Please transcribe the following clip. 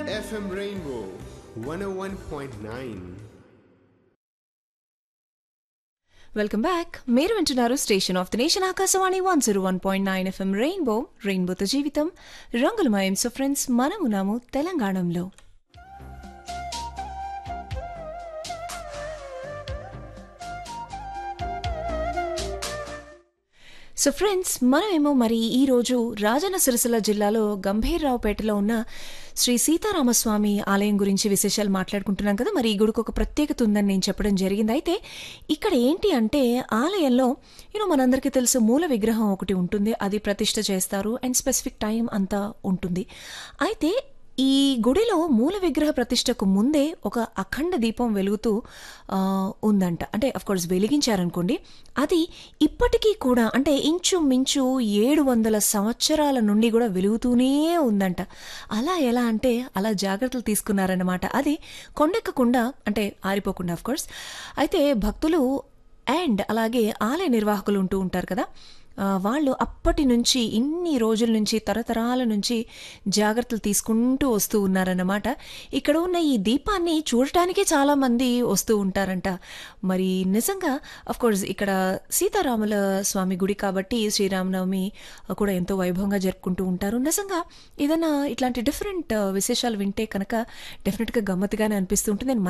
FM Rainbow 101.9. Welcome back మీరు వింటున్నారు station of the nation Akashvani one zero one point nine FM rainbow రెయిన్బోతో జీవితం రంగులమయం సో ఫ్రెండ్స్ మనం ఉన్నాము తెలంగాణలో సో ఫ్రెండ్స్ మనమేమో మరి ఈరోజు రాజన్న సిరిసిల్ల జిల్లాలో గంభీర్రావుపేటలో ఉన్న శ్రీ సీతారామస్వామి ఆలయం గురించి విశేషాలు మాట్లాడుకుంటున్నాం కదా మరి ఈ గుడికి ఒక ప్రత్యేకత ఉందని నేను చెప్పడం జరిగింది అయితే ఇక్కడ ఏంటి అంటే ఆలయంలో యూనో మనందరికీ తెలుసు మూల విగ్రహం ఒకటి ఉంటుంది అది ప్రతిష్ఠ చేస్తారు అండ్ స్పెసిఫిక్ టైం అంతా ఉంటుంది అయితే ఈ గుడిలో మూల విగ్రహ ప్రతిష్టకు ముందే ఒక అఖండ దీపం వెలుగుతూ ఆ, ఉందంట అంటే కోర్స్ వెలిగించారనుకోండి అది ఇప్పటికీ కూడా అంటే ఇంచుమించు ఏడు వందల సంవత్సరాల నుండి కూడా వెలుగుతూనే ఉందంట అలా ఎలా అంటే అలా జాగ్రత్తలు తీసుకున్నారన్నమాట అది కొండెక్కకుండా అంటే ఆరిపోకుండా కోర్స్ అయితే భక్తులు అండ్ అలాగే ఆలయ నిర్వాహకులు ఉంటూ ఉంటారు కదా ఆ, వాళ్ళు అప్పటి నుంచి ఇన్ని రోజుల నుంచి తరతరాల నుంచి జాగ్రత్తలు తీసుకుంటూ వస్తూ ఉన్నారన్నమాట ఇక్కడ ఉన్న ఈ దీపాన్ని చూడటానికే చాలా మంది వస్తూ ఉంటారంట మరి నిజంగా అఫ్ కోర్స్ ఇక్కడ సీతారాముల స్వామి గుడి కాబట్టి శ్రీరామనవమి కూడా ఎంతో వైభవంగా జరుపుకుంటూ ఉంటారు నిజంగా ఏదైనా ఇట్లాంటి డిఫరెంట్ విశేషాలు వింటే కనుక డెఫినెట్గా గమ్మత్తుగానే అనిపిస్తూ ఉంటుంది